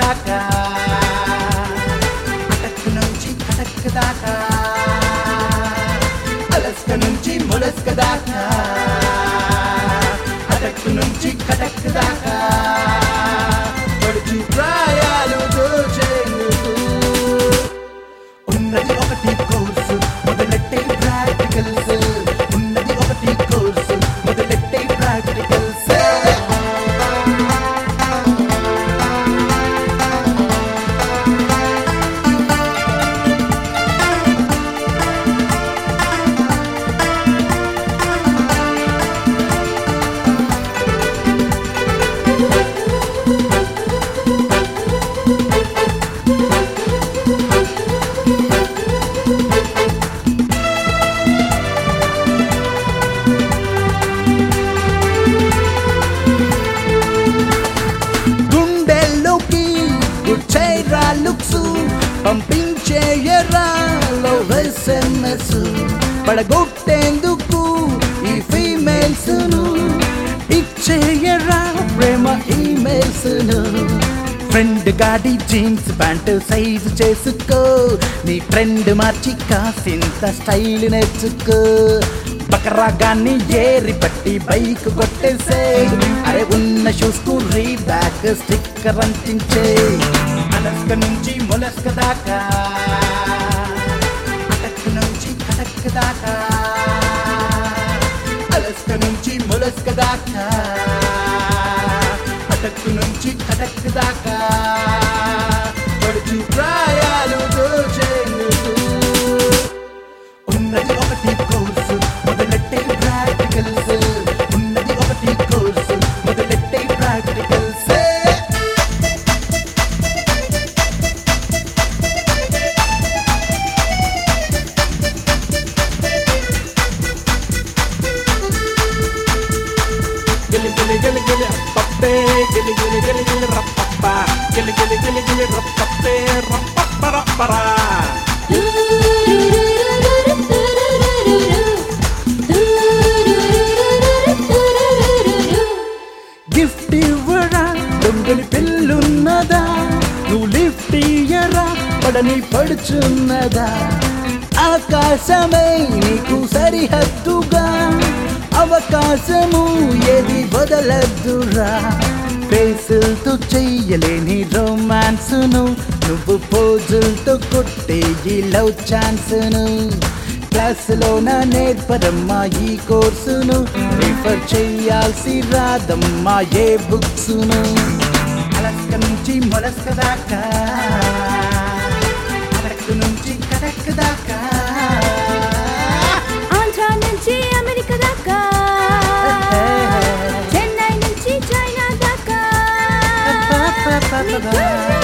దాకా అటక్ నుంచి కటక్ దాకా అలస్క నుంచి మొలస్క దాకా అటక్ నుంచి కటక్ దాకా పడుచు ప్రాయాలు దోచేందుకు ఉన్నది ఒకటి కోర్సు మొదలెట్టే ప్రాక్టికల్స్ ఉన్నది ఒకటి కోర్సు మొదలెట్టే ప్రాక్టికల్స్ గుండెల్లోకి గుచ్చైరా లుక్స్ పంపించే ఎర్రాలో ఎస్ఎంఎస్ పడగొట్టేందుకు ఈ ఫీమేల్స్ ను ఇచ్చే ఎర్రా ప్రేమ ఈమెయిల్స్ ను ఫ్రెండ్ గాడి జీన్స్ ప్యాంట్ సైజ్ చేసుకో నీ ట్రెండ్ మార్చి కాసింత స్టైల్ నేర్చుకో బకరాగాన్ని ఏరి పట్టి బైక్ కొట్టేసే అరే ఉన్న షూస్ కు రీ బ్యాక్ స్టిక్కర్ అంటించే అలస్క నుంచి మొలస్క దాకా అటక్ నుంచి కటక్ దాకా అలస్క నుంచి మొలస్క దాకా అటక్ నుంచి కటక్ దాకా పడుచు ప్రాయాలు దోచేందుకు ఉన్నది ఒకటి కోర్సు మొదలెట్టే ప్రాక్టికల్స్ ఉన్నది ఒకటి కోర్సు మొదలెట్టే ప్రాక్టికల్స్ గిలి గిలి గిలి గిలి రప్పప్పే గిలి గిలి గిలి గిలి రప్పప్ప గిలి గిలి గిలి గిలి రప్పప్పే రప్పప్ప రప్పరా గిఫ్ట్ ఇవ్వరా దొంగని పిల్లున్నదా నువ్వు లిఫ్ట్ ఇయ్యరా పడని పడుచున్నదా ఆకాశమే నీకు సరిహద్దుగా అవకాశము ఏది వదలద్దురా ఫేసులతో చెయ్యలేని రొమాన్స్ను నువ్వు పోజులతో కొట్టే ఈ లవ్ ఛాన్స్ను క్లాసులోన నేర్పరమ్మా ఈ కోర్సును రిఫర్ చేయాల్సి రాదమ్మా ఏ బుక్స్ను అలస్క నుంచి మొలస్క దాకా అరకు నుంచి కడక్ దాకా ఆంధ్ర నుంచి అమెరికా దాకా చెన్నై నుంచి చైనా దాకా నీ గుండె